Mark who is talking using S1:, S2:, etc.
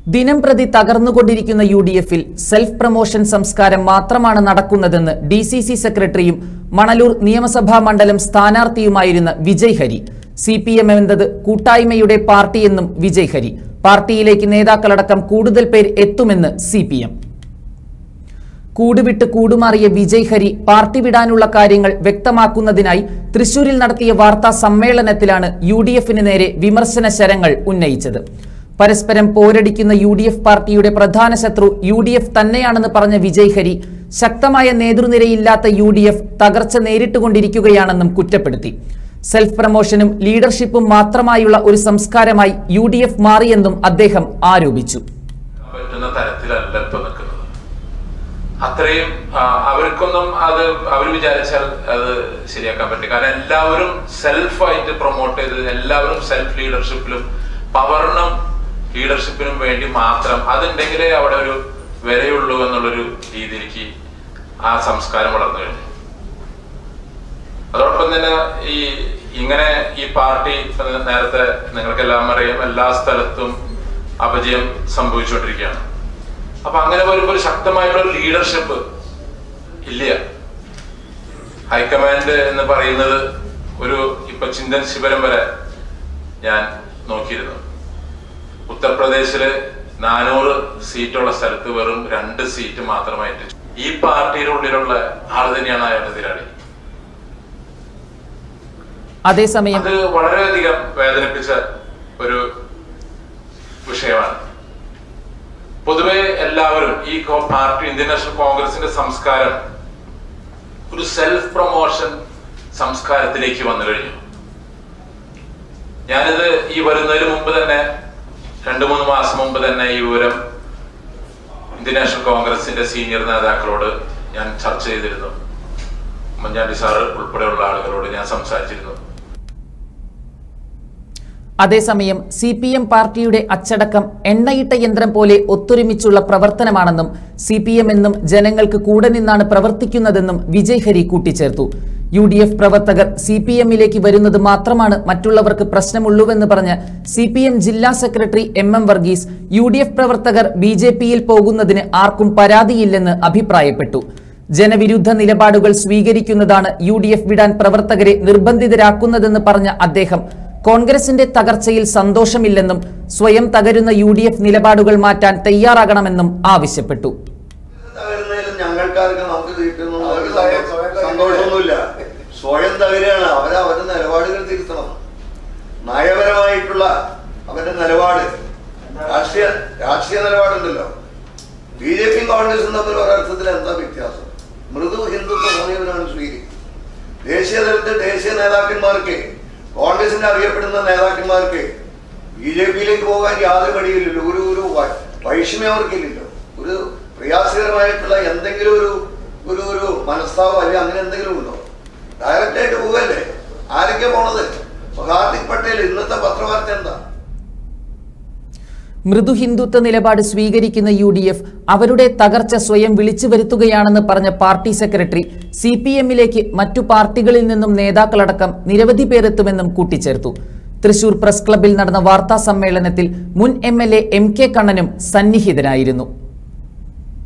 S1: ദിനം പ്രതി തകർന്നുകൊണ്ടിരിക്കുന്ന യു ഡി എഫിൽ സെൽഫ് പ്രമോഷൻ സംസ്കാരം മാത്രമാണ് നടക്കുന്നതെന്ന് ഡി സി സി സെക്രട്ടറിയും മണലൂർ നിയമസഭാ മണ്ഡലം സ്ഥാനാർത്ഥിയുമായിരുന്ന Vijay Hari C P M എന്നത് കൂട്ടായ്മയുടെ പാർട്ടിയെന്നും വിജയ് ഹരി പാർട്ടിയിലേക്ക് നേതാക്കളടക്കം കൂടുതൽ പേർ എത്തുമെന്ന് സി പി എം കൂടുവിട്ട് കൂടുമാറിയ വിജയ് ഹരി പാർട്ടി വിടാനുള്ള കാര്യങ്ങൾ വ്യക്തമാക്കുന്നതിനായി തൃശൂരിൽ നടത്തിയ വാർത്താ സമ്മേളനത്തിലാണ് യു ഡി എഫിന് നേരെ വിമർശന ശരങ്ങൾ ഉന്നയിച്ചത് പരസ്പരം പോരടിക്കുന്ന യു ഡി എഫ് പാർട്ടിയുടെ പ്രധാന ശത്രു യു ഡി എഫ് തന്നെയാണെന്ന് പറഞ്ഞ വിജയ് ഹരി ശക്തമായ നേതൃനിരയില്ലാത്ത യു ഡി എഫ് തകർച്ച നേരിട്ടുകൊണ്ടിരിക്കുകയാണെന്നും കുറ്റപ്പെടുത്തി സെൽഫ് പ്രമോഷനും ലീഡർഷിപ്പും മാത്രമായുള്ള ഒരു സംസ്കാരമായി യു ഡി എഫ് മാറിയെന്നും അദ്ദേഹം ആരോപിച്ചു
S2: പറ്റുന്ന തരത്തിലല്ല ഇപ്പൊ നിൽക്കുന്നത് അത്രയും ആ, അവർക്കൊന്നും അത് അവർ വിചാരിച്ചാൽ അത് ശരിയാക്കാൻ പറ്റും കാരണം എല്ലാവരും സെൽഫായിട്ട് പ്രൊമോട്ട് ചെയ്ത് എല്ലാവരും സെൽഫ് ലീഡർഷിപ്പിലും പവറിനും ലീഡർഷിപ്പിനും വേണ്ടി മാത്രം അതുണ്ടെങ്കിലേ അവിടെ ഒരു വിലയുള്ളൂ എന്നുള്ളൊരു രീതിയിലേക്ക് ആ സംസ്കാരം വളർന്നു കഴിഞ്ഞു അതോടൊപ്പം തന്നെ ഈ ഇങ്ങനെ ഈ പാർട്ടി ഇപ്പൊ നേരത്തെ നിങ്ങൾക്കെല്ലാം അറിയാം എല്ലാ സ്ഥലത്തും അപജയം സംഭവിച്ചുകൊണ്ടിരിക്കുകയാണ് അപ്പൊ അങ്ങനെ വരുമ്പോൾ ഒരു ശക്തമായിട്ടുള്ള ഒരു ലീഡർഷിപ്പ് ഇല്ല ഹൈക്കമാൻഡ് എന്ന് പറയുന്നത് ഒരു ഇപ്പൊ ചിന്തൻ ശിബിരം വരെ ഞാൻ നോക്കിയിരുന്നു ഉത്തർപ്രദേശില് നാനൂറ് സീറ്റുള്ള സ്ഥലത്ത് വെറും രണ്ട് സീറ്റ് മാത്രമായിട്ട് ഈ പാർട്ടിയുടെ ഉള്ളിലുള്ള ആൾ തന്നെയാണ് അയാളുടെ എതിരാളി
S1: അതേസമയം
S2: അത് വളരെയധികം വേദനിപ്പിച്ച ഒരു വിഷയമാണ് പൊതുവെ എല്ലാവരും ഈ കോ- പാർട്ടി ഇന്ത്യൻ നാഷണൽ കോൺഗ്രസിന്റെ സംസ്കാരം ഒരു സെൽഫ് പ്രൊമോഷൻ സംസ്കാരത്തിലേക്ക് വന്നു കഴിഞ്ഞു ഞാനിത് ഈ വരുന്നതിന് മുമ്പ് തന്നെ രണ്ടു മൂന്ന് മാസം മുമ്പ് തന്നെ ഈ വിവരം ഇന്ത്യൻ നാഷണൽ കോൺഗ്രസിന്റെ സീനിയർ നേതാക്കളോട് ഞാൻ ചർച്ച ചെയ്തിരുന്നു ഉമ്മൻചാണ്ടി സാറ് ഉൾപ്പെടെയുള്ള ആളുകളോട് ഞാൻ സംസാരിച്ചിരുന്നു
S1: അതേസമയം സി പി എം പാർട്ടിയുടെ അച്ചടക്കം എണ്ണയിട്ട യന്ത്രം പോലെ ഒത്തൊരുമിച്ചുള്ള പ്രവർത്തനമാണെന്നും സി പി എം എന്നും ജനങ്ങൾക്ക് കൂടെ നിന്നാണ് പ്രവർത്തിക്കുന്നതെന്നും വിജയ് ഹരി കൂട്ടിച്ചേർത്തു യു ഡി എഫ് പ്രവർത്തകർ സി പി എമ്മിലേക്ക് വരുന്നത് മാത്രമാണ് മറ്റുള്ളവർക്ക് പ്രശ്നമുള്ളൂവെന്ന് പറഞ്ഞ് സി പി എം ജില്ലാ secretary M M Varghese U D F പ്രവർത്തകർ ബി ജെ പിയിൽ പോകുന്നതിന് ആർക്കും പരാതിയില്ലെന്ന് അഭിപ്രായപ്പെട്ടു ജനവിരുദ്ധ നിലപാടുകൾ സ്വീകരിക്കുന്നതാണ് യു ഡി എഫ് വിടാൻ പ്രവർത്തകരെ നിർബന്ധിതരാക്കുന്നതെന്ന് പറഞ്ഞ അദ്ദേഹം കോൺഗ്രസിന്റെ തകർച്ചയിൽ സന്തോഷമില്ലെന്നും സ്വയം തകരുന്ന യു ഡി എഫ് നിലപാടുകൾ മാറ്റാൻ തയ്യാറാകണമെന്നും ആവശ്യപ്പെട്ടു
S3: തകരുന്നതിലും ഞങ്ങൾക്കാർക്ക് നമുക്ക് കിട്ടുന്നു
S4: അവർക്ക് സ്വയം- സ്വയം തകരുക.
S3: സന്തോഷമൊന്നുമില്ല സ്വയം തകരുകയാണ് അവരെ അവരുടെ നിലപാടുകൾ തിരുത്തണം നയപരമായിട്ടുള്ള അവരുടെ നിലപാട് രാഷ്ട്രീയ രാഷ്ട്രീയ നിലപാടുണ്ടല്ലോ ബി ജെ പിയും കോൺഗ്രസും തമ്മിൽ ഒരർത്ഥത്തിൽ എന്താ വ്യത്യാസം മൃദു ഹിന്ദുത്വ സമീപനമാണ് സ്വീകരിക്കുന്നത് ദേശീയ തലത്തിൽ ദേശീയ നേതാക്കന്മാർക്ക് കോൺഗ്രസിന്റെ അറിയപ്പെടുന്ന നേതാക്കന്മാർക്ക് ബി ജെ പിയിലേക്ക് പോകാൻ യാതൊരു വഴിയില്ലല്ലോ ഒരു ഒരു വ- വൈഷമ്യം അവർക്കില്ലല്ലോ ഒരു പ്രയാസകരമായിട്ടുള്ള എന്തെങ്കിലും ഒരു ഒരു ഒരു മനസ്താവോ അല്ലെങ്കിൽ അങ്ങനെ എന്തെങ്കിലും ഉണ്ടോ ഡയറക്റ്റ് ആയിട്ട് പോവല്ലേ ആരൊക്കെ പോണത് ഇപ്പൊ ഹാർദിക് പട്ടേൽ ഇന്നത്തെ പത്രവാർത്ത എന്താ
S1: മൃദു ഹിന്ദുത്വ നിലപാട് സ്വീകരിക്കുന്ന യു ഡി എഫ് അവരുടെ തകർച്ച സ്വയം വിളിച്ചു വരുത്തുകയാണെന്ന് പറഞ്ഞ പാർട്ടി സെക്രട്ടറി സി പി എമ്മിലേക്ക് മറ്റു പാർട്ടികളിൽ നിന്നും നേതാക്കളടക്കം നിരവധി പേരെത്തുമെന്നും കൂട്ടിച്ചേർത്തു തൃശൂർ പ്രസ് ക്ലബിൽ നടന്ന വാർത്താ സമ്മേളനത്തിൽ മുൻ M L A M K കണ്ണനും സന്നിഹിതനായിരുന്നു